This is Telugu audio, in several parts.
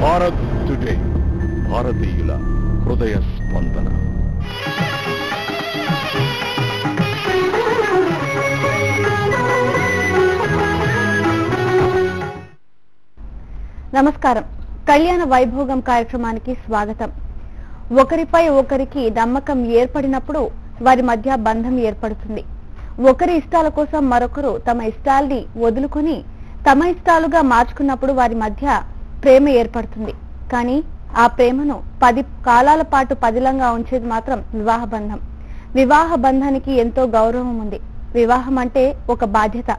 భారత్ టుడే భారతీయుల హృదయ స్పందన నమస్కారం కళ్యాణ వైభోగం కార్యక్రమానికి స్వాగతం ఒకరిపై ఒకరికి నమ్మకం ఏర్పడినప్పుడు వారి మధ్య బంధం ఏర్పడుతుంది ఒకరి ఇష్టాల కోసం మరొకరు తమ ఇష్టాల్ని వదులుకొని తమ ఇష్టాలుగా మార్చుకున్నప్పుడు వారి మధ్య ప్రేమ ఏర్పడుతుంది కానీ ఆ ప్రేమను పది కాలాల పాటు పదిలంగా ఉంచేది మాత్రం వివాహ బంధం వివాహ బంధానికి ఎంతో గౌరవం ఉంది వివాహం అంటే ఒక బాధ్యత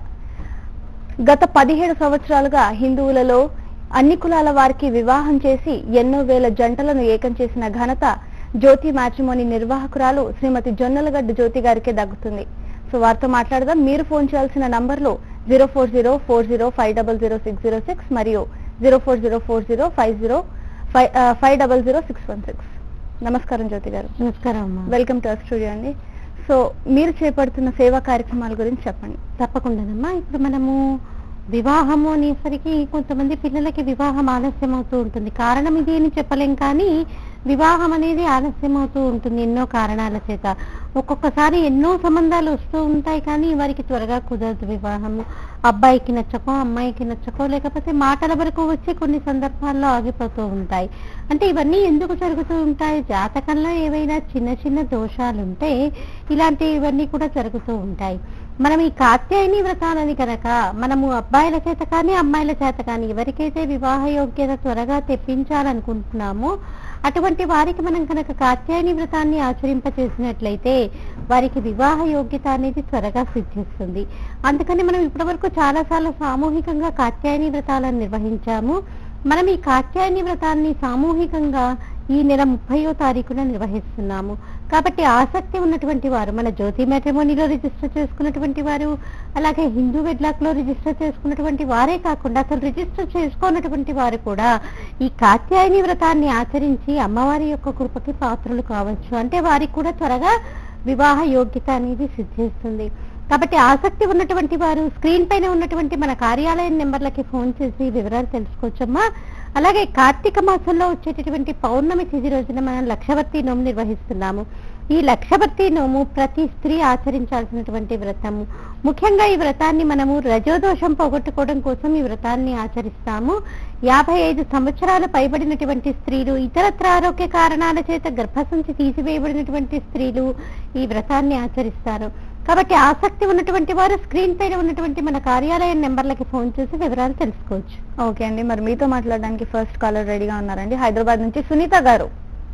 గత పదిహేడు సంవత్సరాలుగా హిందువులలో అన్ని కులాల వారికి వివాహం చేసి ఎన్నో వేల జంటలను ఏకం చేసిన ఘనత జ్యోతి మ్యాట్రిమోని నిర్వాహకురాలు శ్రీమతి జొన్నలగడ్డ జ్యోతి గారికే దక్కుతుంది సో వారితో మాట్లాడదాం మీరు ఫోన్ చేయాల్సిన నంబర్లు zero four zero four zero five double zero six zero six మరియు zero four zero four zero five zero five five double zero six one six నమస్కారం జ్యోతి గారు నమస్కారం అమ్మా వెల్కమ్ టు అవర్ స్టూడియో అండి సో మీరు చేపడుతున్న సేవా కార్యక్రమాల గురించి చెప్పండి తప్పకుండానమ్మా ఇప్పుడు మనము వివాహము అనేసరికి కొంతమంది పిల్లలకి వివాహం ఆలస్యం అవుతూ ఉంటుంది కారణం ఇది అని చెప్పలేం కానీ వివాహం అనేది ఆలస్యం అవుతూ ఉంటుంది ఎన్నో కారణాల చేత ఒక్కొక్కసారి ఎన్నో సంబంధాలు వస్తూ ఉంటాయి కానీ వారికి త్వరగా కుదరదు వివాహము అబ్బాయికి నచ్చకో అమ్మాయికి నచ్చకో లేకపోతే మాటల వరకు వచ్చి కొన్ని సందర్భాల్లో ఆగిపోతూ ఉంటాయి అంటే ఇవన్నీ ఎందుకు జరుగుతూ ఉంటాయి జాతకంలో ఏవైనా చిన్న చిన్న దోషాలు ఉంటే ఇలాంటి ఇవన్నీ కూడా జరుగుతూ ఉంటాయి మనం ఈ కాత్యాయని వ్రతాలని కనుక మనము అబ్బాయిల చేత కానీ అమ్మాయిల చేత కానీ ఎవరికైతే వివాహ యోగ్యత త్వరగా తెప్పించాలనుకుంటున్నామో అటువంటి వారికి మనం కనుక కాత్యాయని వ్రతాన్ని ఆచరింపచేసినట్లయితే వారికి వివాహ యోగ్యత అనేది త్వరగా సిద్ధిస్తుంది అందుకని మనం ఇప్పటివరకు చాలాసార్లు సామూహికంగా కాత్యాయని వ్రతాలను నిర్వహించాము మనం ఈ కాత్యాయని వ్రతాన్ని సామూహికంగా ఈ నెల ముప్పయో తారీఖున నిర్వహిస్తున్నాము కాబట్టి ఆసక్తి ఉన్నటువంటి వారు మన జ్యోతి మ్యాట్రిమోనీలో రిజిస్టర్ చేసుకున్నటువంటి వారు అలాగే హిందూ వెడ్లాక్ లో రిజిస్టర్ చేసుకున్నటువంటి వారే కాకుండా అసలు రిజిస్టర్ చేసుకున్నటువంటి వారు కూడా ఈ కాత్యాయని వ్రతాన్ని ఆచరించి అమ్మవారి యొక్క కృపకి పాత్రలు కావచ్చు అంటే వారికి కూడా త్వరగా వివాహ యోగ్యత అనేది సిద్ధిస్తుంది కాబట్టి ఆసక్తి ఉన్నటువంటి వారు స్క్రీన్ పైన ఉన్నటువంటి మన కార్యాలయం నెంబర్లకి ఫోన్ చేసి వివరాలు తెలుసుకోవచ్చమ్మా అలాగే కార్తీక మాసంలో వచ్చేటటువంటి పౌర్ణమి తిథి రోజున మనం లక్షవర్తి నోము నిర్వహిస్తున్నాము ఈ లక్షవర్తి నోము ప్రతి స్త్రీ ఆచరించాల్సినటువంటి వ్రతము ముఖ్యంగా ఈ వ్రతాన్ని మనము రజోదోషం పోగొట్టుకోవడం కోసం ఈ వ్రతాన్ని ఆచరిస్తాము యాభై ఐదు సంవత్సరాలు పైబడినటువంటి స్త్రీలు ఇతరత్ర ఆరోగ్య కారణాల చేత గర్భసంచి తీసివేయబడినటువంటి స్త్రీలు ఈ వ్రతాన్ని ఆచరిస్తారు కాబట్టి ఆసక్తి ఉన్నటువంటి వారు స్క్రీన్ పైన ఉన్నటువంటి మన కార్యాలయం నెంబర్లకి ఫోన్ చేసి వివరాలు తెలుసుకోవచ్చు ఓకే అండి మరి మీతో మాట్లాడడానికి ఫస్ట్ కాలర్ రెడీగా ఉన్నారండి హైదరాబాద్ నుంచి సునీత గారు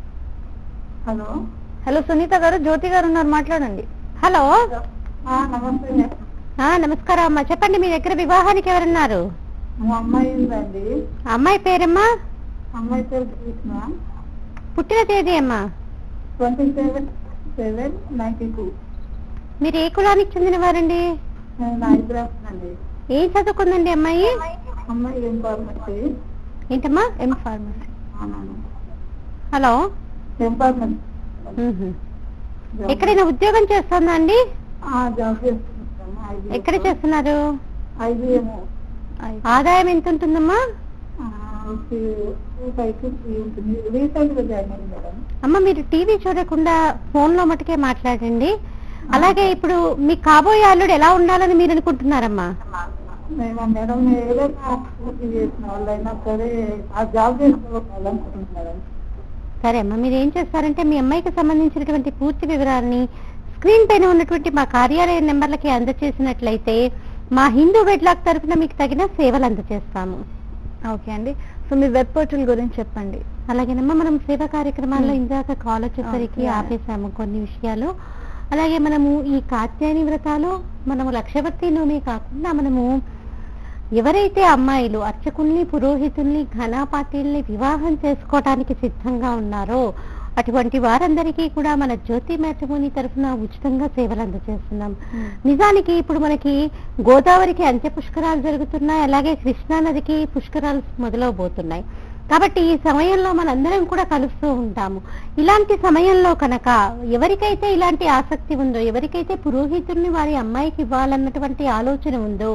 హలో హలో సునీత గారు జ్యోతి గారు ఉన్నారు మాట్లాడండి హలో ఆ, నమస్తే ఆ నమస్కారం అమ్మా చెప్పండి మీ దగ్గర వివాహానికి ఎవరున్నారు మా అమ్మాయి ఉందండి అమ్మాయి పేరమ్మా అమ్మాయి పేరు కృష్ణ పుట్టిన తేదీ అమ్మా twenty seven seven ninety two మీరు ఏ కులానికి చెందిన వారండి నేను హైదరాబాద్ అండి ఏం చదువుకుందండి అమ్మాయి అమ్మాయి ఏం ఫార్మసీ ఏంటమ్మా ఎం ఫార్మసీ అవునండి హలో ఏం ఫార్మసీ మ్మ్హ. ఎక్కడైనా ఉద్యోగం చేస్తుందా అండి జాబ్ చేస్తున్నాము ఎక్కడ చేస్తున్నారు ఐదు ఏమో ఆదాయం ఎంత ఉంటుందమ్మా పైకి ఉంటుంది రీసెంట్ గా జాయిన్ అయింది మేడం అమ్మ మీరు టీవీ చూడకుండా ఫోన్ లో మటుకే మాట్లాడండి అలాగే ఇప్పుడు మీ కాబోయే అల్లుడు ఎలా ఉండాలని మీరు అనుకుంటున్నారమ్మా మేము మేడం ఏదైనా పూర్తి చేసిన వాళ్ళైనా సరే ఆ జాబ్ చేసుకోవాలనుకుంటున్నాం మేడం సరే అమ్మా మీరు ఏం చేస్తారంటే మీ అమ్మాయికి సంబంధించినటువంటి పూర్తి వివరాలని స్క్రీన్ పైన ఉన్నటువంటి మా కార్యాలయ నెంబర్లకి అందజేసినట్లయితే మా హిందూ వెడ్లాక్ తరఫున మీకు తగిన సేవలు అందజేస్తాము ఓకే అండి సో మీ వెబ్ పోర్టల్ గురించి చెప్పండి అలాగేనమ్మా మనం సేవా కార్యక్రమాల్లో Hmm. ఇందాక కాల్ వచ్చేసరికి Okay. ఆపేసాము కొన్ని విషయాలు అలాగే మనము ఈ కాత్యాయని వ్రతాలు మనము లక్షవర్తి నోమే కాకుండా మనము ఎవరైతే అమ్మాయిలు అర్చకుల్ని పురోహితుల్ని ఘనాపాటిల్ని వివాహం చేసుకోవటానికి సిద్ధంగా ఉన్నారో అటువంటి వారందరికీ కూడా మన జ్యోతి మ్యాట్రిమోని తరఫున ఉచితంగా సేవలు అందజేస్తున్నాం నిజానికి ఇప్పుడు మనకి గోదావరికి అంత్య పుష్కరాలు జరుగుతున్నాయి అలాగే కృష్ణా నదికి పుష్కరాలు మొదలవబోతున్నాయి కాబట్టి ఈ సమయంలో మనందరం కూడా కలుస్తూ ఉంటాము ఇలాంటి సమయంలో కనుక ఎవరికైతే ఇలాంటి ఆసక్తి ఉందో ఎవరికైతే పురోహితుల్ని వారి అమ్మాయికి ఇవ్వాలన్నటువంటి ఆలోచన ఉందో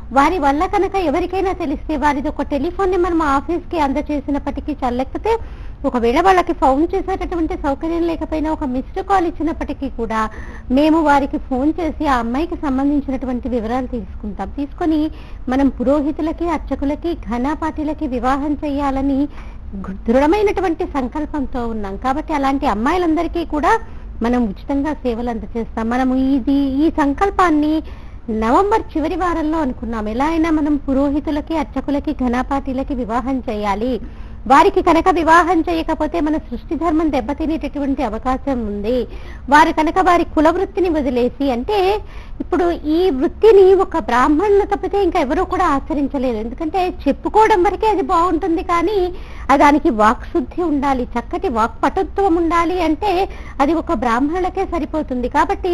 వారి వల్ల కనుక ఎవరికైనా తెలిస్తే వారిది ఒక టెలిఫోన్ నెంబర్ మా ఆఫీస్ కి అందజేసినప్పటికీ చాలు లేకపోతే ఒకవేళ వాళ్ళకి ఫోన్ చేసేటటువంటి సౌకర్యం లేకపోయినా ఒక మిస్డ్ కాల్ ఇచ్చినప్పటికీ కూడా మేము వారికి ఫోన్ చేసి ఆ అమ్మాయికి సంబంధించినటువంటి వివరాలు తీసుకుంటాం తీసుకొని మనం పురోహితులకి అర్చకులకి ఘనపాటిలకి వివాహం చేయాలని గు- దృఢమైనటువంటి సంకల్పంతో ఉన్నాం కాబట్టి అలాంటి అమ్మాయిలందరికీ కూడా మనం ఉచితంగా సేవలు అందజేస్తాం మనము ఇది ఈ సంకల్పాన్ని నవంబర్ చివరి వారంలో అనుకున్నాం ఎలా అయినా మనం పురోహితులకి అర్చకులకి ఘనపాటిలకి వివాహం చేయాలి వారికి కనుక వివాహం చేయకపోతే మన సృష్టి ధర్మం దెబ్బతినేటటువంటి అవకాశం ఉంది వారు కనుక వారి కుల వృత్తిని వదిలేసి అంటే ఇప్పుడు ఈ వృత్తిని ఒక బ్రాహ్మణులు తప్పితే ఇంకా ఎవరూ కూడా ఆచరించలేరు ఎందుకంటే చెప్పుకోవడం వరకే అది బాగుంటుంది కానీ ఆ దానికి వాక్ శుద్ధి ఉండాలి చక్కటి వాక్ పటుత్వం ఉండాలి అంటే అది ఒక బ్రాహ్మణులకే సరిపోతుంది కాబట్టి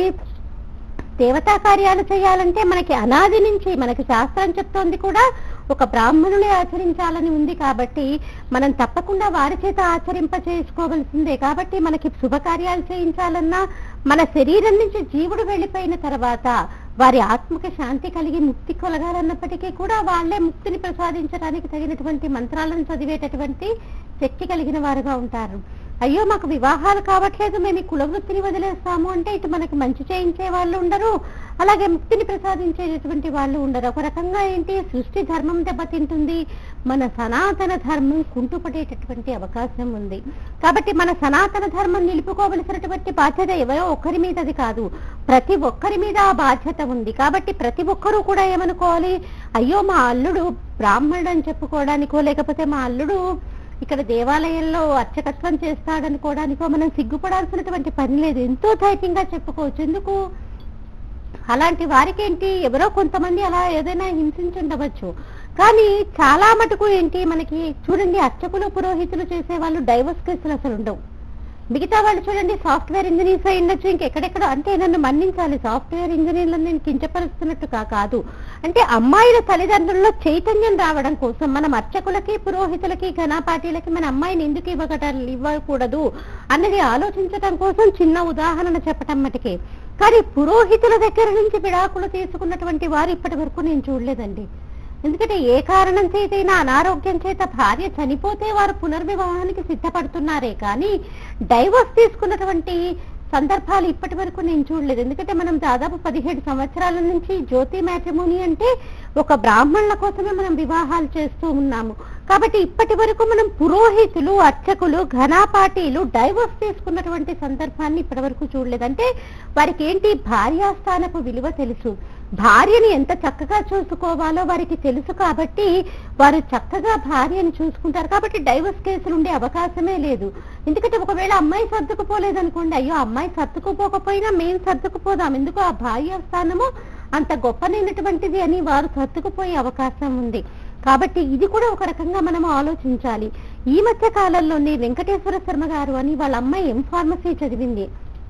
దేవతా కార్యాలు చేయాలంటే మనకి అనాది నుంచి మనకి శాస్త్రం చెప్తోంది కూడా ఒక బ్రాహ్మణులే ఆచరించాలని ఉంది కాబట్టి మనం తప్పకుండా వారి చేత ఆచరింప చేసుకోవలసిందే కాబట్టి మనకి శుభకార్యాలు చేయించాలన్నా మన శరీరం నుంచి జీవుడు వెళ్ళిపోయిన తర్వాత వారి ఆత్మకి శాంతి కలిగి ముక్తి కొలగాలన్నప్పటికీ కూడా వాళ్ళే ముక్తిని ప్రసాదించడానికి తగినటువంటి మంత్రాలను చదివేటటువంటి శక్తి కలిగిన వారుగా ఉంటారు అయ్యో మాకు వివాహాలు కావట్లేదు మేము ఈ కులవృత్తిని వదిలేస్తాము అంటే ఇటు మనకి మంచి చేయించే వాళ్ళు ఉండరు అలాగే ముక్తిని ప్రసాదించేటటువంటి వాళ్ళు ఉండరు ఒక రకంగా ఏంటి సృష్టి ధర్మం దెబ్బతింటుంది మన సనాతన ధర్మం కుంటుపడేటటువంటి అవకాశం ఉంది కాబట్టి మన సనాతన ధర్మం నిలుపుకోవలసినటువంటి బాధ్యత ఎవరో ఒక్కరి మీదది కాదు ప్రతి ఒక్కరి మీద ఆ బాధ్యత ఉంది కాబట్టి ప్రతి ఒక్కరూ కూడా ఏమనుకోవాలి అయ్యో మా అల్లుడు బ్రాహ్మణుడు అని చెప్పుకోవడానికో లేకపోతే మా అల్లుడు ఇక్కడ దేవాలయంలో అర్చకత్వం చేస్తాడనుకోవడానికో మనం సిగ్గుపడాల్సినటువంటి పని లేదు ఎంతో ధైర్యంగా చెప్పుకోవచ్చు ఎందుకు అలాంటి వారికి ఏంటి ఎవరో కొంతమంది అలా ఏదైనా హింసించుండవచ్చు కానీ చాలా మటుకు ఏంటి మనకి చూడండి అర్చకులు పురోహితులు చేసే వాళ్ళు డైవర్స్ కేసులు అసలు ఉండవు మిగతా వాళ్ళు చూడండి సాఫ్ట్వేర్ ఇంజనీర్స్ అయి ఉండొచ్చు ఇంకెక్కడెక్కడ అంటే నన్ను మన్నించాలి సాఫ్ట్వేర్ ఇంజనీర్లను నేను కించపరుస్తున్నట్టు కా- కాదు అంటే అమ్మాయిల తల్లిదండ్రుల్లో చైతన్యం రావడం కోసం మనం అర్చకులకి పురోహితులకి ఘనపాటీలకి మన అమ్మాయిని ఎందుకు ఇవ్వగట ఇవ్వకూడదు అన్నది ఆలోచించడం కోసం చిన్న ఉదాహరణ చెప్పటం మటుకే కానీ పురోహితుల దగ్గర నుంచి విడాకులు తీసుకున్నటువంటి వారు ఇప్పటి వరకు నేను చూడలేదండి ఎందుకంటే ఏ కారణం చేతైనా అనారోగ్యం చేత భార్య చనిపోతే వారు పునర్వివాహానికి సిద్ధపడుతున్నారే కానీ డైవర్స్ తీసుకున్నటువంటి సందర్భాలు ఇప్పటి వరకు నేను చూడలేదు ఎందుకంటే మనం దాదాపు పదిహేడు సంవత్సరాల నుంచి జ్యోతి మ్యాట్రిమోని అంటే ఒక బ్రాహ్మణుల కోసమే మనం వివాహాలు చేస్తూ ఉన్నాము కాబట్టి ఇప్పటి వరకు మనం పురోహితులు అర్చకులు ఘనాపాటీలు డైవర్స్ తీసుకున్నటువంటి సందర్భాన్ని ఇప్పటి వరకు చూడలేదు అంటే వారికి ఏంటి భార్యాస్థానపు విలువ తెలుసు భార్యని ఎంత చక్కగా చూసుకోవాలో వారికి తెలుసు కాబట్టి వారు చక్కగా భార్యని చూసుకుంటారు కాబట్టి డైవర్స్ కేసులు ఉండే అవకాశమే లేదు ఎందుకంటే ఒకవేళ అమ్మాయి సర్దుకుపోలేదు అనుకోండి అయ్యో అమ్మాయి సర్దుకుపోకపోయినా మేము సర్దుకుపోదాం ఎందుకు ఆ భార్య స్థానము అంత గొప్పనైనటువంటిది అని వారు సర్దుకుపోయే అవకాశం ఉంది కాబట్టి ఇది కూడా ఒక రకంగా మనం ఆలోచించాలి ఈ మధ్య కాలంలోనే వెంకటేశ్వర శర్మ గారు అని వాళ్ళ అమ్మాయి ఎం ఫార్మసీ చదివింది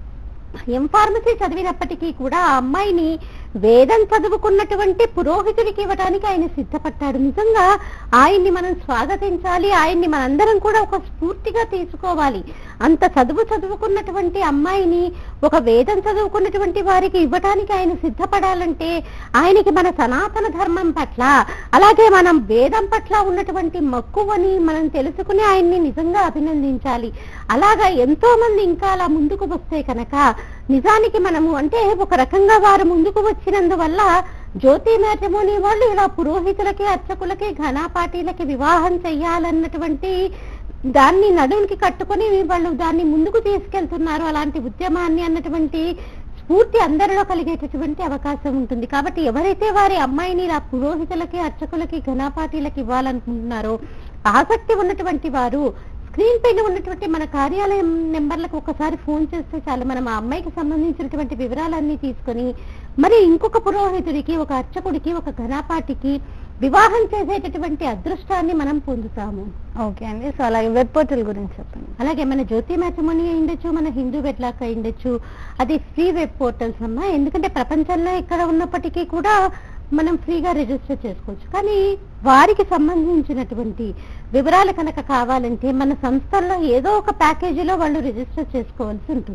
ఎం ఫార్మసీ చదివినప్పటికీ కూడా ఆ అమ్మాయిని వేదం చదువుకున్నటువంటి పురోహితుడికి ఇవ్వడానికి ఆయన సిద్ధపడ్డాడు నిజంగా ఆయన్ని మనం స్వాగతించాలి ఆయన్ని మనందరం కూడా ఒక స్ఫూర్తిగా తీసుకోవాలి అంత చదువు చదువుకున్నటువంటి అమ్మాయిని ఒక వేదం చదువుకున్నటువంటి వారికి ఇవ్వటానికి ఆయన సిద్ధపడాలంటే ఆయనకి మన సనాతన ధర్మం పట్ల అలాగే మనం వేదం పట్ల ఉన్నటువంటి మక్కువని మనం తెలుసుకుని ఆయన్ని నిజంగా అభినందించాలి అలాగా ఎంతో మంది ఇంకా అలా ముందుకు వస్తే కనుక నిజానికి మనము అంటే ఒక రకంగా వారు ముందుకు వచ్చినందువల్ల జ్యోతి మ్యాట్రిమోని వాళ్ళు ఇలా పురోహితులకి అర్చకులకి ఘనాపాటీలకి వివాహం చెయ్యాలన్నటువంటి దాన్ని నడువునికి కట్టుకొని వాళ్ళు దాన్ని ముందుకు తీసుకెళ్తున్నారు అలాంటి ఉద్యమాన్ని అన్నటువంటి స్ఫూర్తి అందరిలో కలిగేటటువంటి అవకాశం ఉంటుంది కాబట్టి ఎవరైతే వారి అమ్మాయిని ఇలా పురోహితులకి అర్చకులకి ఘనాపాటీలకి ఇవ్వాలనుకుంటున్నారో ఆసక్తి ఉన్నటువంటి వారు స్క్రీన్ పైన ఉన్నటువంటి మన కార్యాలయం నెంబర్లకు ఒకసారి ఫోన్ చేస్తే చాలు మనం ఆ అమ్మాయికి సంబంధించినటువంటి వివరాలన్నీ తీసుకొని మరి ఇంకొక పురోహితుడికి ఒక అర్చకుడికి ఒక ఘనాపాటికి వివాహం చేసేటటువంటి అదృష్టాన్ని మనం పొందుతాము ఓకే అండి సో అలాగే వెబ్ పోర్టల్ గురించి చెప్పండి అలాగే మన జ్యోతి మ్యాట్రిమోని అయిండొచ్చు మన హిందూ వెట్లాక్ అయిండొచ్చు అది ఫ్రీ వెబ్ పోర్టల్స్ అమ్మా ఎందుకంటే ప్రపంచంలో ఎక్కడ ఉన్నప్పటికీ కూడా మనం ఫ్రీగా రిజిస్టర్ చేసుకోవచ్చు కానీ వారికి సంబంధించినటువంటి వివరాలు కనుక కావాలంటే మన సంస్థల్లో ఏదో ఒక ప్యాకేజీలో వాళ్ళు రిజిస్టర్ చేసుకోవాల్సి ఉంటుంది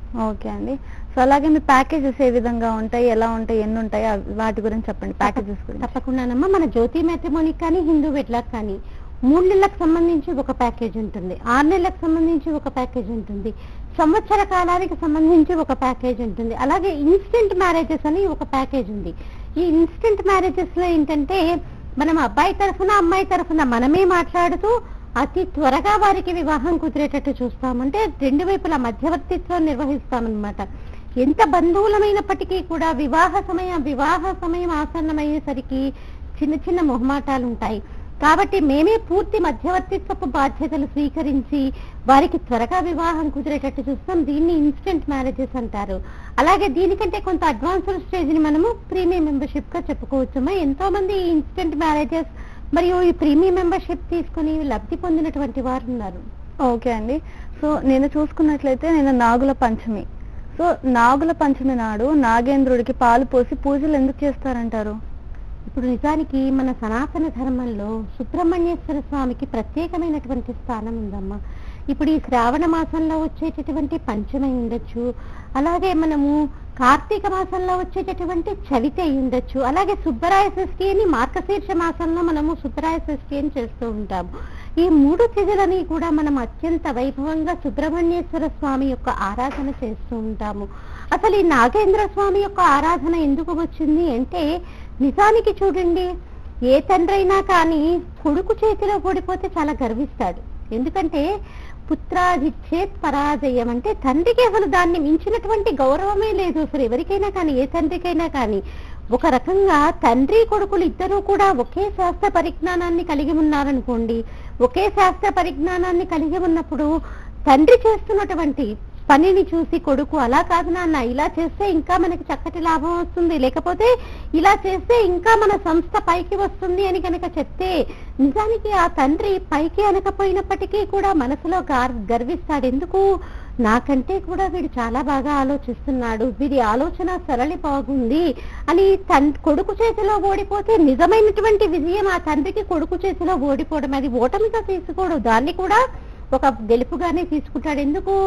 ఓకే అండి సో అలాగే మీ ప్యాకేజెస్ ఏ విధంగా ఉంటాయి ఎలా ఉంటాయి ఎన్ని ఉంటాయి అవి- వాటి గురించి చెప్పండి ప్యాకేజెస్ గురించి తప్పకుండానమ్మా మన జ్యోతి మ్యాట్రిమోనికి కానీ హిందూ వెడ్లాక్ కానీ మూడు నెలలకు సంబంధించి ఒక ప్యాకేజ్ ఉంటుంది ఆరు నెలలకు సంబంధించి ఒక ప్యాకేజ్ ఉంటుంది సంవత్సర కాలానికి సంబంధించి ఒక ప్యాకేజ్ ఉంటుంది అలాగే ఇన్స్టెంట్ మ్యారేజెస్ అని ఒక ప్యాకేజ్ ఉంది ఈ ఇన్స్టెంట్ మ్యారేజెస్ లో ఏంటంటే మనం అబ్బాయి తరఫున అమ్మాయి తరఫున మనమే మాట్లాడుతూ అతి త్వరగా వారికి వివాహం కుదిరేటట్టు చూస్తామంటే రెండు వైపుల మధ్యవర్తిత్వం నిర్వహిస్తామన్నమాట ఎంత బంధువులమైనప్పటికీ కూడా వివాహ సమయం వివాహ సమయం ఆసన్నమయ్యేసరికి చిన్న చిన్న మొహమాటాలు ఉంటాయి కాబట్టి మేమే పూర్తి మధ్యవర్తిత్వపు బాధ్యతలు స్వీకరించి వారికి త్వరగా వివాహం కుదిరేటట్టు చూస్తాం దీన్ని ఇన్స్టెంట్ మ్యారేజెస్ అంటారు అలాగే దీనికంటే కొంత అడ్వాన్స్డ్ స్టేజ్ ని మనము ప్రీమియం మెంబర్షిప్ గా చెప్పుకోవచ్చమ్మా ఎంతో మంది ఇన్స్టెంట్ మ్యారేజెస్ మరియు ఈ ప్రీమియం మెంబర్షిప్ తీసుకుని లబ్ధి పొందినటువంటి వారు ఉన్నారు ఓకే అండి సో నేను చూసుకున్నట్లయితే నేను నాగుల పంచమి సో నాగుల పంచమి నాడు నాగేంద్రుడికి పాలు పోసి పూజలు ఎందుకు చేస్తారంటారు ఇప్పుడు నిజానికి మన సనాతన ధర్మంలో సుబ్రహ్మణ్యేశ్వర స్వామికి ప్రత్యేకమైనటువంటి స్థానం ఉందమ్మా ఇప్పుడు ఈ శ్రావణ మాసంలో వచ్చేటటువంటి పంచమి అయి ఉండొచ్చు అలాగే మనము కార్తీక మాసంలో వచ్చేటటువంటి చవితి అయి ఉండొచ్చు అలాగే సుబ్బరాయ షష్ఠి అని మార్గశీర్ష మాసంలో మనము సుబ్బరాయ షష్ఠి అని చేస్తూ ఉంటాము ఈ మూడు తిథులని కూడా మనం అత్యంత వైభవంగా సుబ్రహ్మణ్యేశ్వర స్వామి యొక్క ఆరాధన చేస్తూ ఉంటాము అసలు ఈ నాగేంద్ర స్వామి యొక్క ఆరాధన ఎందుకు వచ్చింది అంటే నిజానికి చూడండి ఏ తండ్రి అయినా కానీ కొడుకు చేతిలో ఓడిపోతే చాలా గర్విస్తాడు ఎందుకంటే పుత్రాధిచ్చేత్ పరాజయం అంటే తండ్రికి అసలు దాన్ని మించినటువంటి గౌరవమే లేదు అసలు ఎవరికైనా కానీ ఏ తండ్రికైనా కానీ ఒక రకంగా తండ్రి కొడుకులు ఇద్దరూ కూడా ఒకే శాస్త్ర పరిజ్ఞానాన్ని కలిగి ఉన్నారనుకోండి ఒకే శాస్త్ర పరిజ్ఞానాన్ని కలిగి ఉన్నప్పుడు తండ్రి చేస్తున్నటువంటి పనిని చూసి కొడుకు అలా కాదు నాన్న ఇలా చేస్తే ఇంకా మనకి చక్కటి లాభం వస్తుంది లేకపోతే ఇలా చేస్తే ఇంకా మన సంస్థ పైకి వస్తుంది అని కనుక చెప్తే నిజానికి ఆ తండ్రి పైకి అనకపోయినప్పటికీ కూడా మనసులో గార్- గర్విస్తాడు ఎందుకు నాకంటే కూడా వీడు చాలా బాగా ఆలోచిస్తున్నాడు వీడి ఆలోచన సరళి బాగుంది అని తన్ కొడుకు చేతిలో ఓడిపోతే నిజమైనటువంటి విజయం ఆ తండ్రికి కొడుకు చేతిలో ఓడిపోవడం అది ఓటమిగా తీసుకోడు దాన్ని కూడా ఒక గెలుపుగానే తీసుకుంటాడు ఎందుకు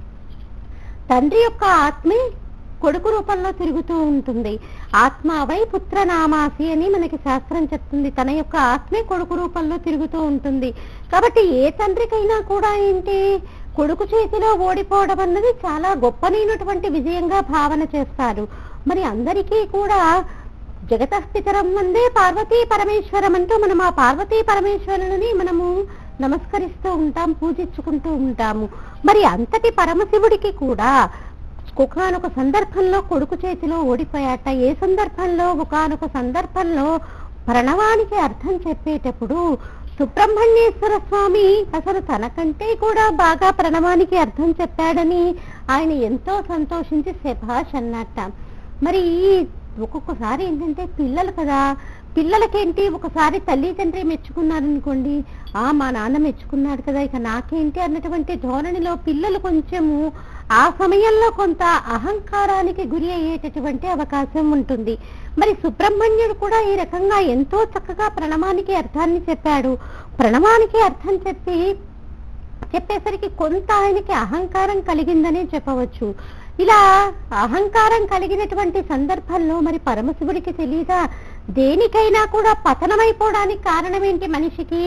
తండ్రి యొక్క ఆత్మే కొడుకు రూపంలో తిరుగుతూ ఉంటుంది ఆత్మావై పుత్ర నామాసి అని మనకి శాస్త్రం చెప్తుంది తన యొక్క ఆత్మే కొడుకు రూపంలో తిరుగుతూ ఉంటుంది కాబట్టి ఏ తండ్రికైనా కూడా ఏంటి కొడుకు చేతిలో ఓడిపోవడం అన్నది చాలా గొప్పనైనటువంటి విజయంగా భావన చేస్తారు మరి అందరికీ కూడా జగతస్థితరం వందే పార్వతీ పరమేశ్వరం అంటూ మనం ఆ పార్వతీ పరమేశ్వరుని మనము నమస్కరిస్తూ ఉంటాం పూజించుకుంటూ ఉంటాము మరి అంతటి పరమశివుడికి కూడా ఒకనొక సందర్భంలో కొడుకు చేతిలో ఓడిపోయాట ఏ సందర్భంలో ఒకనొక సందర్భంలో ప్రణవానికి అర్థం చెప్పేటప్పుడు సుబ్రహ్మణ్యేశ్వర స్వామి అసలు తనకంటే కూడా బాగా ప్రణవానికి అర్థం చెప్పాడని ఆయన ఎంతో సంతోషించి శభాష్ అన్నట్ట మరి ఈ ఒక్కొక్కసారి ఏంటంటే పిల్లలు కదా పిల్లలకేంటి ఒకసారి తల్లి తండ్రి మెచ్చుకున్నారనుకోండి ఆ మా నాన్న మెచ్చుకున్నాడు కదా ఇక నాకేంటి అన్నటువంటి ధోరణిలో పిల్లలు కొంచెము ఆ సమయంలో కొంత అహంకారానికి గురి అయ్యేటటువంటి అవకాశం ఉంటుంది మరి సుబ్రహ్మణ్యుడు కూడా ఈ రకంగా ఎంతో చక్కగా ప్రణవానికి అర్థాన్ని చెప్పాడు ప్రణవానికి అర్థం చెప్పి చెప్పేసరికి కొంత ఆయనకి అహంకారం కలిగిందని చెప్పవచ్చు ఇలా అహంకారం కలిగినటువంటి సందర్భంలో మరి పరమశివుడికి తెలియదా దేనికైనా కూడా పతనమైపోవడానికి కారణం ఏంటి మనిషికి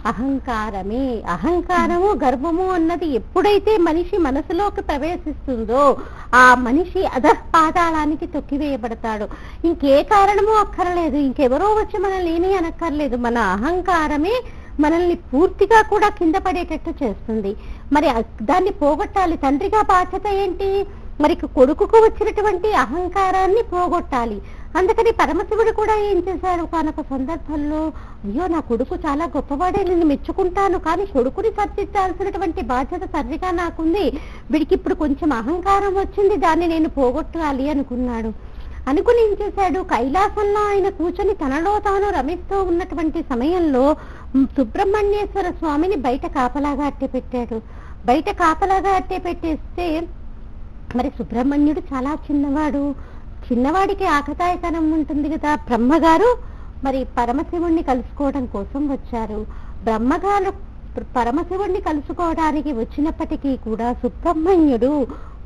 అహంకారమే అహంకారము గర్వము అన్నది ఎప్పుడైతే మనిషి మనసులోకి ప్రవేశిస్తుందో ఆ మనిషి అధపాతాళానికి తొక్కివేయబడతాడు ఇంకే కారణము అక్కర్లేదు ఇంకెవరో వచ్చి మనల్ని ఏమీ అనక్కర్లేదు మన అహంకారమే మనల్ని పూర్తిగా కూడా కింద పడేటట్టు చేస్తుంది మరి అ- దాన్ని పోగొట్టాలి తండ్రిగా బాధ్యత ఏంటి మరి కొడుకుకు వచ్చినటువంటి అహంకారాన్ని పోగొట్టాలి అందుకని పరమశివుడు కూడా ఏం చేశాడు కానొక సందర్భంలో అయ్యో నా కొడుకు చాలా గొప్పవాడే నేను మెచ్చుకుంటాను కానీ కొడుకుని సర్దిద్దాల్సినటువంటి బాధ్యత తండ్రిగా నాకుంది వీడికి ఇప్పుడు కొంచెం అహంకారం వచ్చింది దాన్ని నేను పోగొట్టాలి అనుకున్నాడు అనుకుని ఏం చేశాడు కైలాసంలో ఆయన కూర్చొని తనలో తాను రమిస్తూ ఉన్నటువంటి సమయంలో మ్, సుబ్రహ్మణ్యేశ్వర స్వామిని బయట కాపలాగా అట్టే పెట్టాడు బయట కాపలాగా అట్టే పెట్టేస్తే మరి సుబ్రహ్మణ్యుడు చాలా చిన్నవాడు చిన్నవాడికి ఆకతాయితనం ఉంటుంది కదా బ్రహ్మగారు మరి పరమశివుణ్ణి కలుసుకోవడం కోసం వచ్చారు బ్రహ్మగారు పరమశివుణ్ణి కలుసుకోవడానికి వచ్చినప్పటికీ కూడా సుబ్రహ్మణ్యుడు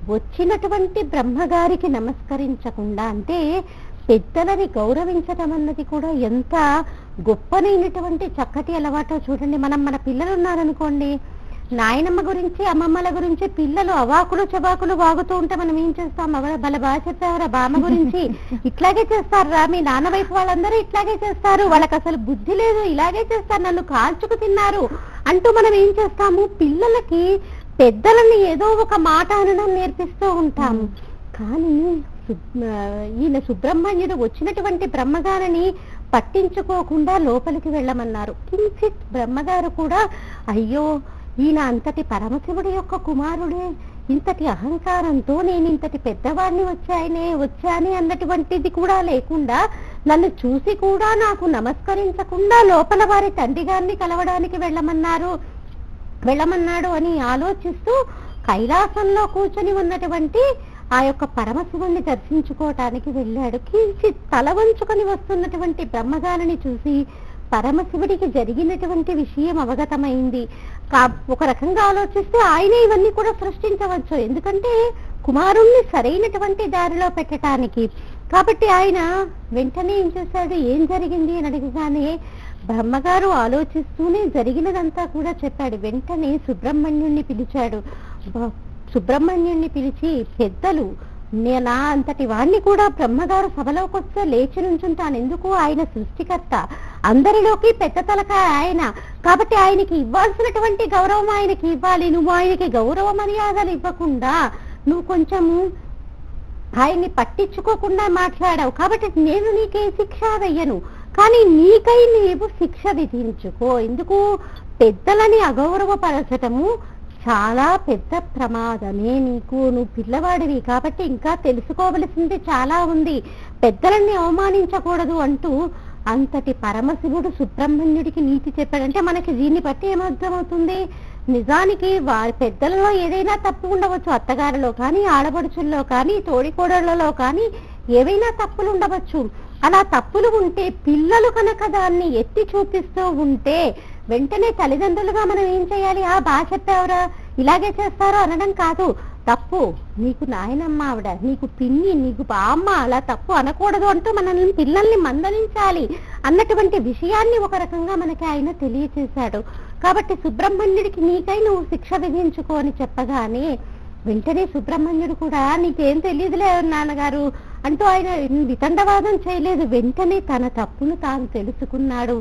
వచ్చినటువంటి బ్రహ్మగారికి నమస్కరించకుండా అంటే పెద్దలని గౌరవించటం అన్నది కూడా ఎంత గొప్పనైనటువంటి చక్కటి అలవాటో చూడండి మనం మన పిల్లలు ఉన్నారనుకోండి నాయనమ్మ గురించి అమ్మమ్మల గురించి పిల్లలు అవాకులు చవాకులు వాగుతూ ఉంటే మనం ఏం చేస్తాం అవల బల బాగా చెప్పారా బామ్మ గురించి ఇట్లాగే చేస్తారా మీ నాన్న వైపు వాళ్ళందరూ ఇట్లాగే చేస్తారు వాళ్ళకి అసలు బుద్ధి లేదు ఇలాగే చేస్తారు నన్ను కాల్చుకు తిన్నారు అంటూ మనం ఏం చేస్తాము పిల్లలకి పెద్దలని ఏదో ఒక మాట అనడం నేర్పిస్తూ ఉంటాము కానీ సు- ఆ, ఈయన సుబ్రహ్మణ్యుడు వచ్చినటువంటి బ్రహ్మగారిని పట్టించుకోకుండా లోపలికి వెళ్ళమన్నారు కించిత్ బ్రహ్మగారు కూడా అయ్యో ఈయన అంతటి పరమశివుడి యొక్క కుమారుడే ఇంతటి అహంకారంతో నేను ఇంతటి పెద్దవాడిని వచ్చాయనే వచ్చానే అన్నటువంటిది కూడా లేకుండా నన్ను చూసి కూడా నాకు నమస్కరించకుండా లోపల వారి తండ్రి గారిని కలవడానికి వెళ్ళమన్నారు వెళ్ళమన్నాడు అని ఆలోచిస్తూ కైలాసంలో కూర్చొని ఉన్నటువంటి ఆ యొక్క పరమశివుణ్ణి దర్శించుకోవటానికి వెళ్ళాడు కించి తల వంచుకొని వస్తున్నటువంటి బ్రహ్మగారిని చూసి పరమశివుడికి జరిగినటువంటి విషయం అవగతమైంది కా- ఒక రకంగా ఆలోచిస్తే ఆయనే ఇవన్నీ కూడా సృష్టించవచ్చు ఎందుకంటే కుమారుణ్ణి సరైనటువంటి దారిలో పెట్టడానికి కాబట్టి ఆయన వెంటనే ఏం చేశాడు ఏం జరిగింది అని అడగగానే బ్రహ్మగారు ఆలోచిస్తూనే జరిగినదంతా కూడా చెప్పాడు వెంటనే సుబ్రహ్మణ్యుణ్ణి పిలిచాడు బ- సుబ్రహ్మణ్యుణ్ణి పిలిచి పెద్దలు నే- నా అంతటి వాణ్ణి కూడా బ్రహ్మగారు సభలోకి వస్తే లేచి నుంచుంటాను ఎందుకు ఆయన సృష్టికర్త అందరిలోకి పెద్ద తలక ఆయన కాబట్టి ఆయనకి ఇవ్వాల్సినటువంటి గౌరవం ఆయనకి ఇవ్వాలి నువ్వు ఆయనకి గౌరవ మర్యాదలు ఇవ్వకుండా నువ్వు కొంచెము ఆయన్ని పట్టించుకోకుండా మాట్లాడావు కాబట్టి నేను నీకే శిక్ష వెయ్యను కానీ నీకై నీవు శిక్ష విధించుకో ఎందుకు పెద్దలని అగౌరవపరచటము చాలా పెద్ద ప్రమాదమే నీకు నువ్వు పిల్లవాడివి కాబట్టి ఇంకా తెలుసుకోవలసింది చాలా ఉంది పెద్దలని అవమానించకూడదు అంటూ అంతటి పరమశివుడు సుబ్రహ్మణ్యుడికి నీతి చెప్పాడంటే మనకి దీన్ని బట్టి ఏమర్థమవుతుంది నిజానికి వారి పెద్దలలో ఏదైనా తప్పు ఉండవచ్చు అత్తగారిలో కానీ ఆడపడుచుల్లో కానీ తోడికోడళ్లలో కానీ ఏవైనా తప్పులు ఉండవచ్చు అలా తప్పులు ఉంటే పిల్లలు కనుక దాన్ని ఎత్తి చూపిస్తూ ఉంటే వెంటనే తల్లిదండ్రులుగా మనం ఏం చేయాలి ఆ బాగా చెప్పావురా ఇలాగే చేస్తారో అనడం కాదు తప్పు నీకు నాయనమ్మ ఆవిడ నీకు పిన్ని నీకు బామ్మ అలా తప్పు అనకూడదు అంటూ మనల్ని పిల్లల్ని మందలించాలి అన్నటువంటి విషయాన్ని ఒక రకంగా మనకి ఆయన తెలియచేశాడు కాబట్టి సుబ్రహ్మణ్యుడికి నీకై నువ్వు శిక్ష విధించుకో అని చెప్పగానే వెంటనే సుబ్రహ్మణ్యుడు కూడా నీకేం తెలియదులే నాన్నగారు అంటూ ఆయన వితండవాదం చేయలేదు వెంటనే తన తప్పును తాను తెలుసుకున్నాడు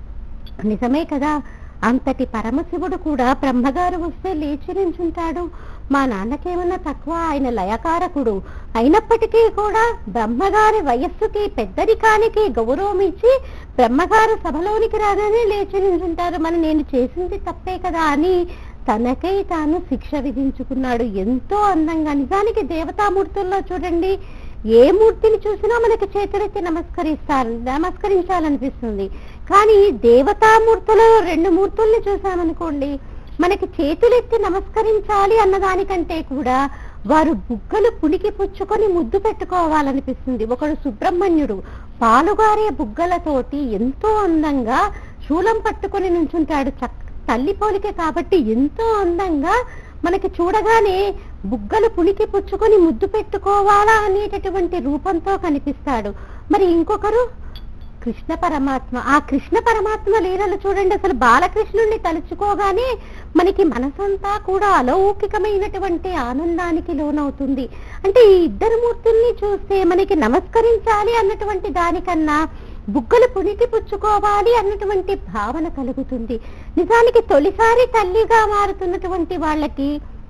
నిజమే కదా అంతటి పరమశివుడు కూడా బ్రహ్మగారు వస్తే లేచి నించుంటాడు మా నాన్నకేమన్నా తక్కువ ఆయన లయకారకుడు అయినప్పటికీ కూడా బ్రహ్మగారి వయస్సుకి పెద్దరికానికి గౌరవం ఇచ్చి బ్రహ్మగారు సభలోనికి రాగానే లేచి నించుంటారు మరి నేను చేసింది తప్పే కదా అని తనకై తాను శిక్ష విధించుకున్నాడు ఎంతో అందంగా నిజానికి దేవతామూర్తుల్లో చూడండి ఏ మూర్తిని చూసినా మనకి చేతులెత్తి నమస్కరిస్తారు నమస్కరించాలనిపిస్తుంది కానీ దేవతామూర్తులలో రెండు మూర్తుల్ని చూసామనుకోండి మనకి చేతులెత్తి నమస్కరించాలి అన్నదానికంటే కూడా వారు బుగ్గలు పులికి పుచ్చుకొని ముద్దు పెట్టుకోవాలనిపిస్తుంది ఒకడు సుబ్రహ్మణ్యుడు పాలుగారే బుగ్గలతోటి ఎంతో అందంగా శూలం పట్టుకొని నుంచుంటాడు చక్క తల్లి పోలికే కాబట్టి ఎంతో అందంగా మనకి చూడగానే బుగ్గలు పులికి పుచ్చుకొని ముద్దు పెట్టుకోవాలా అనేటటువంటి రూపంతో కనిపిస్తాడు మరి ఇంకొకరు కృష్ణ పరమాత్మ ఆ కృష్ణ పరమాత్మ లీలలు చూడండి అసలు బాలకృష్ణుణ్ణి తలుచుకోగానే మనకి మనసంతా కూడా అలౌకికమైనటువంటి ఆనందానికి లోనవుతుంది అంటే ఈ ఇద్దరు మూర్తుల్ని చూస్తే మనకి నమస్కరించాలి అన్నటువంటి దానికన్నా బుగ్గలు పుణికి పుచ్చుకోవాలి అన్నటువంటి భావన కలుగుతుంది నిజానికి తొలిసారి తల్లిగా మారుతున్నటువంటి వాళ్ళకి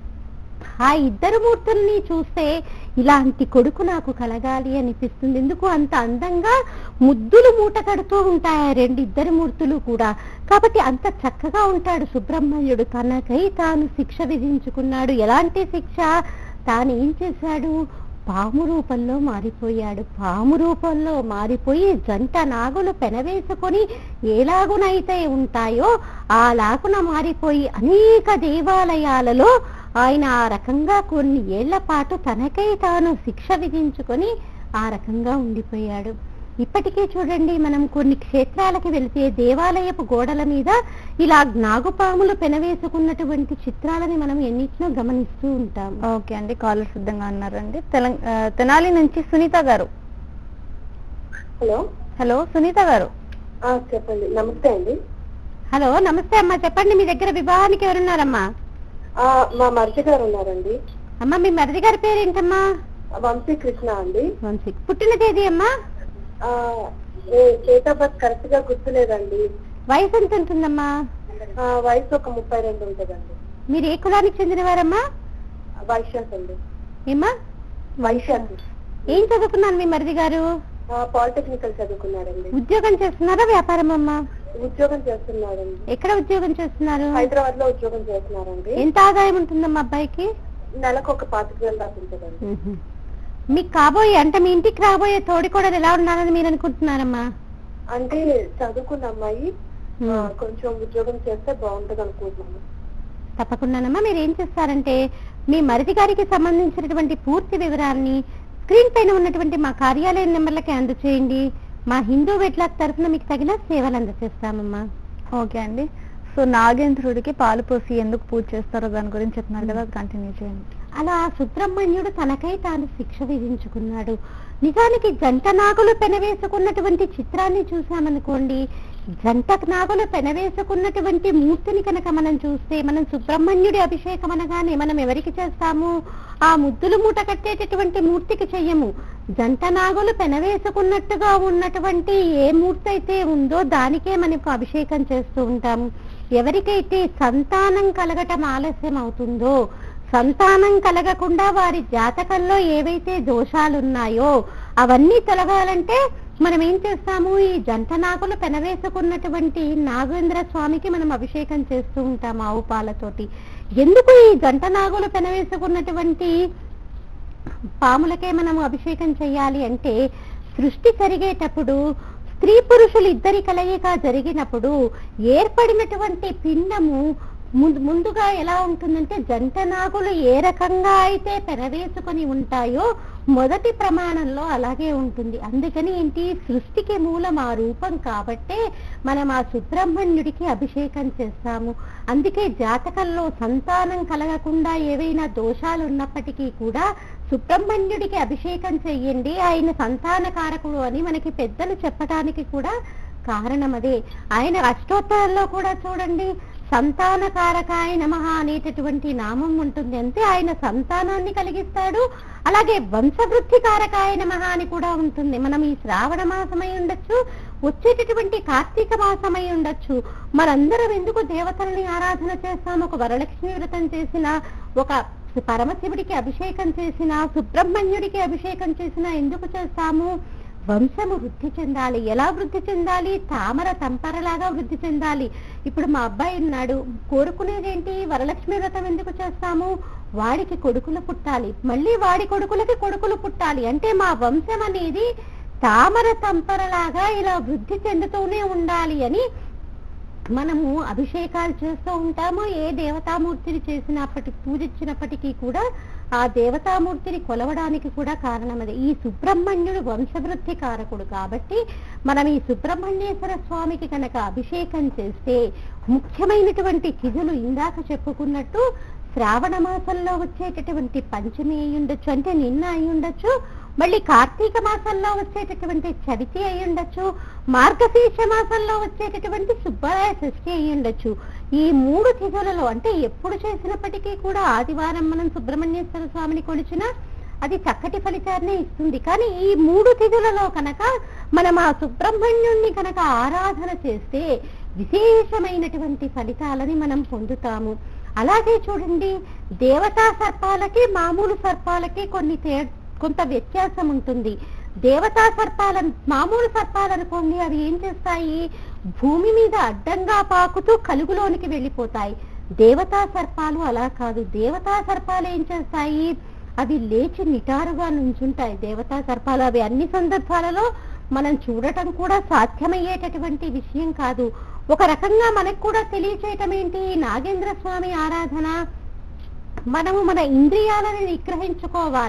ఆ ఇద్దరు మూర్తుల్ని చూస్తే ఇలాంటి కొడుకు నాకు కలగాలి అనిపిస్తుంది ఎందుకు అంత అందంగా ముద్దులు మూట కడుతూ ఉంటాయి ఆ రెండు ఇద్దరు మూర్తులు కూడా కాబట్టి అంత చక్కగా ఉంటాడు సుబ్రహ్మణ్యుడు తనకై తాను శిక్ష విధించుకున్నాడు ఎలాంటి శిక్ష తాను ఏం చేశాడు పాము రూపంలో మారిపోయాడు పాము రూపంలో మారిపోయి జంట నాగులు పెనవేసుకొని ఎలాగునైతే ఉంటాయో ఆ లాగున మారిపోయి అనేక దేవాలయాలలో ఆయన ఆ రకంగా కొన్ని ఏళ్ల పాటు తనకై తాను శిక్ష విధించుకొని ఆ రకంగా ఉండిపోయాడు ఇప్పటికే చూడండి మనం కొన్ని క్షేత్రాలకి వెళితే దేవాలయపు గోడల మీద ఇలా నాగుపాములు పెనవేసుకున్నటువంటి చిత్రాలని మనం ఎన్నిటినో గమనిస్తూ ఉంటాం ఓకే అండి కాలర్ సిద్ధంగా ఉన్నారండి తెలంగ ఆ, తెనాలి నుంచి సునీత గారు హలో హలో సునీత గారు చెప్పండి నమస్తే అండి హలో నమస్తే అమ్మా చెప్పండి మీ దగ్గర వివాహానికి ఎవరున్నారమ్మా మా మరిది గారు ఉన్నారండి అమ్మా మీ మరిది గారి పేరేంటమ్మా వంశీ కృష్ణ అండి వంశీ పుట్టిన తేదీ అమ్మా డేట్ ఆఫ్ బర్త్ కరెక్ట్ గా గుర్తులేదండి వయసు ఎంత ఉంటుందమ్మా ఆ, వయసు ఒక ముప్పై రెండు ఉంటుందండి మీరు ఏ కులానికి చెందినవారమ్మా వైశాఖ్ అండి ఏమ్మా వైశాఖ్ ఏం చదువుకున్నారు మీ మరిది గారు పాలిటెక్నికల్ చదువుకున్నాడండి ఉద్యోగం చేస్తున్నారా వ్యాపారం అమ్మా ఉద్యోగం చేస్తున్నాడండి ఎక్కడ ఉద్యోగం చేస్తున్నారు హైదరాబాద్ లో ఉద్యోగం చేస్తున్నారండి ఎంత ఆదాయం ఉంటుందమ్మా అబ్బాయికి నెలకు ఒక పాతిక వేలు దాకా ఉంటుందండి మీకు కాబోయే అంటే మీ ఇంటికి రాబోయే తోడికోడలు ఎలా ఉండాలని మీరు అనుకుంటున్నారమ్మా అంటే చదువుకున్న అమ్మాయి ఆ, కొంచెం ఉద్యోగం చేస్తే బాగుంటది అనుకుంటున్నాను తప్పకుండానమ్మా మీరు ఏం చేస్తారంటే మీ మరిది గారికి సంబంధించినటువంటి పూర్తి వివరాల్ని స్క్రీన్ పైన ఉన్నటువంటి మా కార్యాలయం నెంబర్లకి అందచేయండి మా హిందూ వెట్లాక్ తరఫున మీకు తగిన సేవలు అందజేస్తామమ్మా ఓకే అండి సో నాగేంద్రుడికి పాలు పోసి ఎందుకు పూజ చేస్తారో దాని గురించి చెప్తున్నారు కదా అది కంటిన్యూ చేయండి అలా సుబ్రహ్మణ్యుడు తనకై తాను శిక్ష విధించుకున్నాడు నిజానికి జంట నాగులు పెనవేసుకున్నటువంటి చిత్రాన్ని చూసామనుకోండి జంట నాగులు పెనవేసుకున్నటువంటి మూర్తిని కనుక మనం చూస్తే మనం సుబ్రహ్మణ్యుడి అభిషేకం అనగానే మనం ఎవరికి చేస్తాము ఆ ముద్దులు మూట కట్టేటటువంటి మూర్తికి చెయ్యము జంట నాగులు పెనవేసుకున్నట్టుగా ఉన్నటువంటి ఏ మూర్తి అయితే ఉందో దానికే మనకు అభిషేకం చేస్తూ ఉంటాము ఎవరికైతే సంతానం కలగటం ఆలస్యం అవుతుందో సంతానం కలగకుండా వారి జాతకంలో ఏవైతే దోషాలు ఉన్నాయో అవన్నీ తొలగాలంటే మనం ఏం చేస్తాము ఈ జంట నాగులు పెనవేసుకున్నటువంటి నాగేంద్ర స్వామికి మనం అభిషేకం చేస్తూ ఉంటాం ఆవు పాలతోటి ఎందుకు ఈ జంట నాగులు పెనవేసుకున్నటువంటి పాములకే మనం అభిషేకం చేయాలి అంటే సృష్టి జరిగేటప్పుడు స్త్రీ పురుషులు ఇద్దరి కలయిక జరిగినప్పుడు ఏర్పడినటువంటి పిండము ముందు ముందుగా ఎలా ఉంటుందంటే జంట నాగులు ఏ రకంగా అయితే పెనవేసుకొని ఉంటాయో మొదటి ప్రమాణంలో అలాగే ఉంటుంది అందుకని ఏంటి సృష్టికి మూలం ఆ రూపం కాబట్టే మనం ఆ సుబ్రహ్మణ్యుడికి అభిషేకం చేస్తాము అందుకే జాతకంలో సంతానం కలగకుండా ఏవైనా దోషాలు ఉన్నప్పటికీ కూడా సుబ్రహ్మణ్యుడికి అభిషేకం చెయ్యండి ఆయన సంతానకారకుడు అని మనకి పెద్దలు చెప్పడానికి కూడా కారణం అదే ఆయన అష్టోత్తరాల్లో కూడా చూడండి సంతానకారకాయ నమ అనేటటువంటి నామం ఉంటుంది అంతే ఆయన సంతానాన్ని కలిగిస్తాడు అలాగే వంశవృద్ధి కారకాయ నమ అని కూడా ఉంటుంది మనం ఈ శ్రావణ మాసమై ఉండొచ్చు వచ్చేటటువంటి కార్తీక మాసమై ఉండొచ్చు మనందరం ఎందుకు దేవతల్ని ఆరాధన చేస్తాం ఒక వరలక్ష్మి వ్రతం చేసిన ఒక పరమశివుడికి అభిషేకం చేసిన సుబ్రహ్మణ్యుడికి అభిషేకం చేసిన ఎందుకు చేస్తాము వంశము వృద్ధి చెందాలి ఎలా వృద్ధి చెందాలి తామర తంపరలాగా వృద్ధి చెందాలి ఇప్పుడు మా అబ్బాయి ఉన్నాడు కోరుకునేదేంటి వరలక్ష్మి వ్రతం ఎందుకు చేస్తాము వాడికి కొడుకులు పుట్టాలి మళ్ళీ వాడి కొడుకులకి కొడుకులు పుట్టాలి అంటే మా వంశం అనేది తామర తంపరలాగా ఇలా వృద్ధి చెందుతూనే ఉండాలి అని మనము అభిషేకాలు చేస్తూ ఉంటాము ఏ దేవతామూర్తిని చేసినప్పటికీ పూజించినప్పటికీ కూడా ఆ దేవతామూర్తిని కొలవడానికి కూడా కారణం అది ఈ సుబ్రహ్మణ్యుడు వంశవృద్ధి కారకుడు కాబట్టి మనం ఈ సుబ్రహ్మణ్యేశ్వర స్వామికి కనుక అభిషేకం చేస్తే ముఖ్యమైనటువంటి తిథులు ఇందాక చెప్పుకున్నట్టు శ్రావణ మాసంలో వచ్చేటటువంటి పంచమి అయి ఉండొచ్చు అంటే నిన్న అయి ఉండొచ్చు మళ్ళీ కార్తీక మాసంలో వచ్చేటటువంటి చవితి అయి ఉండొచ్చు మార్గశీర్ష మాసంలో వచ్చేటటువంటి సుబ్బరాయ షష్ఠి అయి ఉండొచ్చు ఈ మూడు తిథులలో అంటే ఎప్పుడు చేసినప్పటికీ కూడా ఆదివారం మనం సుబ్రహ్మణ్యేశ్వర స్వామిని కొలిచినా అది చక్కటి ఫలితాన్నే ఇస్తుంది కానీ ఈ మూడు తిథులలో కనుక మనం ఆ సుబ్రహ్మణ్యుణ్ణి కనుక ఆరాధన చేస్తే విశేషమైనటువంటి ఫలితాలని మనం పొందుతాము అలాగే చూడండి దేవతా సర్పాలకి మామూలు సర్పాలకి కొన్ని తే కొంత వ్యత్యాసం ఉంటుంది దేవతా సర్పాల మామూలు సర్పాలు అనుకోండి అవి ఏం చేస్తాయి భూమి మీద అడ్డంగా పాకుతూ కలుగులోనికి వెళ్ళిపోతాయి దేవతా సర్పాలు అలా కాదు దేవతా సర్పాలు ఏం చేస్తాయి అవి లేచి నిటారుగా నుంచుంటాయి దేవతా సర్పాలు అవి అన్ని సందర్భాలలో మనం చూడటం కూడా సాధ్యమయ్యేటటువంటి విషయం కాదు ఒక రకంగా మనకు కూడా తెలియచేయటం ఏంటి నాగేంద్ర స్వామి ఆరాధన మనము మన ఇంద్రియాలను నిగ్రహించుకోవాలి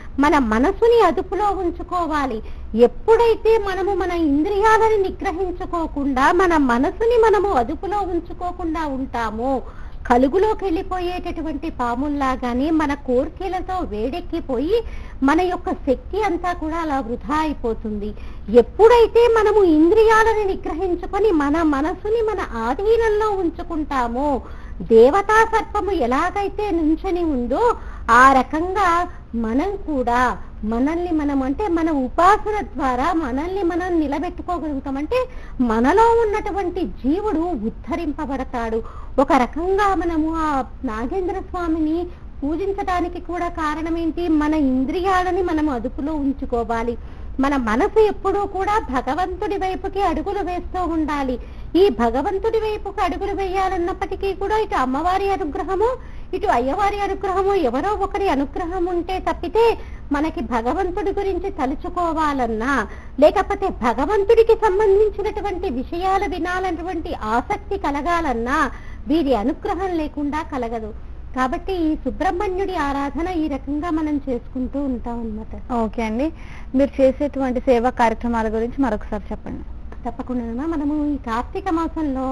మన మనసుని అదుపులో ఉంచుకోవాలి ఎప్పుడైతే మనము మన ఇంద్రియాలను నిగ్రహించుకోకుండా మన మనసుని మనము అదుపులో ఉంచుకోకుండా ఉంటామో కలుగులోకి వెళ్ళిపోయేటటువంటి పాముల్లాగానే మన కోరికలతో వేడెక్కిపోయి మన యొక్క శక్తి అంతా కూడా అలా వృధా అయిపోతుంది ఎప్పుడైతే మనము ఇంద్రియాలను నిగ్రహించుకొని మన మనసుని మన ఆధీనంలో ఉంచుకుంటామో దేవతా సర్పము ఎలాగైతే నుంచని ఉందో ఆ రకంగా మనం కూడా మనల్ని మనం అంటే మన ఉపాసన ద్వారా మనల్ని మనం నిలబెట్టుకోగలుగుతాం అంటే మనలో ఉన్నటువంటి జీవుడు ఉద్ధరింపబడతాడు ఒక రకంగా మనము ఆ నాగేంద్ర స్వామిని పూజించడానికి కూడా కారణం ఏంటి మన ఇంద్రియాలని మనం అదుపులో ఉంచుకోవాలి మన మనసు ఎప్పుడూ కూడా భగవంతుడి వైపుకి అడుగులు వేస్తూ ఉండాలి ఈ భగవంతుడి వైపుకి అడుగులు వేయాలన్నప్పటికీ కూడా ఇటు అమ్మవారి అనుగ్రహము ఇటు అయ్యవారి అనుగ్రహము ఎవరో ఒకరి అనుగ్రహం ఉంటే తప్పితే మనకి భగవంతుడి గురించి తలుచుకోవాలన్నా లేకపోతే భగవంతుడికి సంబంధించినటువంటి విషయాలు వినాలన్నటువంటి ఆసక్తి కలగాలన్నా వీరి అనుగ్రహం లేకుండా కలగదు కాబట్టి ఈ సుబ్రహ్మణ్యుడి ఆరాధన ఈ రకంగా మనం చేసుకుంటూ ఉంటాం అన్నమాట ఓకే అండి మీరు చేసేటువంటి సేవా కార్యక్రమాల గురించి మరొకసారి చెప్పండి తప్పకుండా మనము ఈ కార్తీక మాసంలో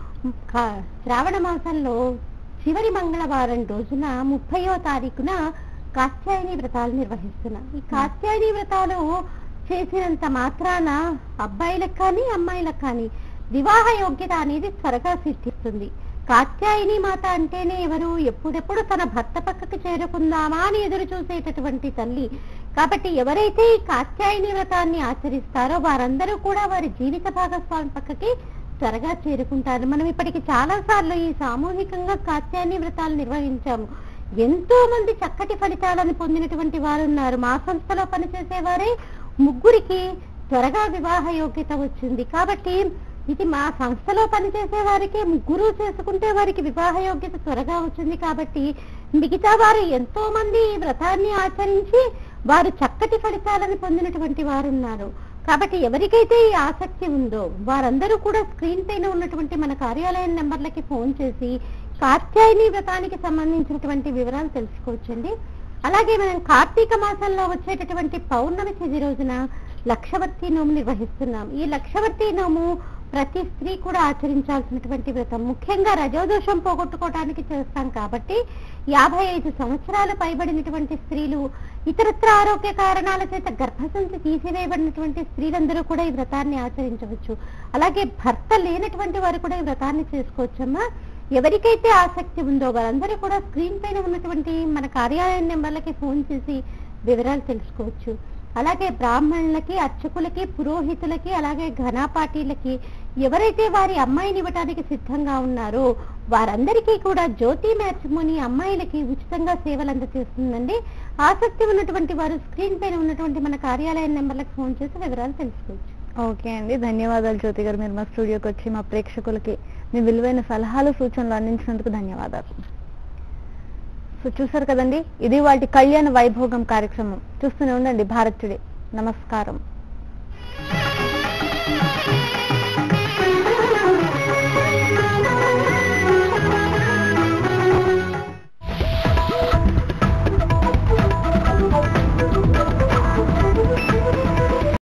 కా- శ్రావణ మాసంలో చివరి మంగళవారం రోజున ముప్పయో తారీఖున కాత్యాయని వ్రతాలు నిర్వహిస్తున్నాం ఈ కాత్యాయని వ్రతాలు చేసినంత మాత్రాన అబ్బాయిలకు కానీ అమ్మాయిలకు కానీ వివాహ యోగ్యత అనేది త్వరగా సిద్ధిస్తుంది కాత్యాయని మాత అంటేనే ఎవరు ఎప్పుడెప్పుడు తన భర్త పక్కకి చేరుకుందామా అని ఎదురు చూసేటటువంటి తల్లి కాబట్టి ఎవరైతే ఈ కాత్యాయని వ్రతాన్ని ఆచరిస్తారో వారందరూ కూడా వారి జీవిత భాగస్వామి పక్కకి త్వరగా చేరుకుంటారు మనం ఇప్పటికి చాలా సార్లు ఈ సామూహికంగా కాత్యాయని వ్రతాలు నిర్వహించాము ఎంతో మంది చక్కటి ఫలితాలను పొందినటువంటి వారు ఉన్నారు మా సంస్థలో పనిచేసే వారే ముగ్గురికి త్వరగా వివాహ యోగ్యత వచ్చింది కాబట్టి ఇది మా సంస్థలో పనిచేసే వారికి ముగ్గురు చేసుకుంటే వారికి వివాహ యోగ్యత త్వరగా వచ్చింది కాబట్టి మిగతా వారు ఎంతో మంది ఈ వ్రతాన్ని ఆచరించి వారు చక్కటి ఫలితాలను పొందినటువంటి వారు ఉన్నారు కాబట్టి ఎవరికైతే ఈ ఆసక్తి ఉందో వారందరూ కూడా స్క్రీన్ పైన ఉన్నటువంటి మన కార్యాలయం నెంబర్లకి ఫోన్ చేసి కాత్యాయని వ్రతానికి సంబంధించినటువంటి వివరాలు తెలుసుకోవచ్చండి అలాగే మనం కార్తీక మాసంలో వచ్చేటటువంటి పౌర్ణమి తిథి రోజున లక్షవర్తి నోము నిర్వహిస్తున్నాం ఈ లక్షవర్తి నోము ప్రతి స్త్రీ కూడా ఆచరించాల్సినటువంటి వ్రతం ముఖ్యంగా రజోదోషం పోగొట్టుకోవడానికి చేస్తాం కాబట్టి యాభై ఐదు సంవత్సరాలు పైబడినటువంటి స్త్రీలు ఇతరత్ర ఆరోగ్య కారణాల చేత గర్భసంచి తీసివేయబడినటువంటి స్త్రీలందరూ కూడా ఈ వ్రతాన్ని ఆచరించవచ్చు అలాగే భర్త లేనటువంటి వారు కూడా ఈ వ్రతాన్ని చేసుకోవచ్చమ్మా ఎవరికైతే ఆసక్తి ఉందో వారందరూ కూడా స్క్రీన్ పైన ఉన్నటువంటి మన కార్యాలయం నెంబర్లకి ఫోన్ చేసి వివరాలు తెలుసుకోవచ్చు అలాగే బ్రాహ్మణులకి అర్చకులకి పురోహితులకి అలాగే ఘనాపాటీలకి ఎవరైతే వారి అమ్మాయిని ఇవ్వడానికి సిద్ధంగా ఉన్నారో వారందరికీ కూడా జ్యోతి మ్యాట్రిమోని అమ్మాయిలకి ఉచితంగా సేవలు అందజేస్తుందండి ఆసక్తి ఉన్నటువంటి వారు స్క్రీన్ పైన ఉన్నటువంటి మన కార్యాలయం నెంబర్లకు ఫోన్ చేసి వివరాలు తెలుసుకోవచ్చు ఓకే అండి ధన్యవాదాలు జ్యోతి గారు మీరు మా స్టూడియోకి వచ్చి మా ప్రేక్షకులకి మీ విలువైన సలహాలు సూచనలు అందించినందుకు ధన్యవాదాలు సో చూసారు కదండి ఇది వాటి కళ్యాణ వైభోగం కార్యక్రమం చూస్తూనే ఉండండి భారత్ టుడే నమస్కారం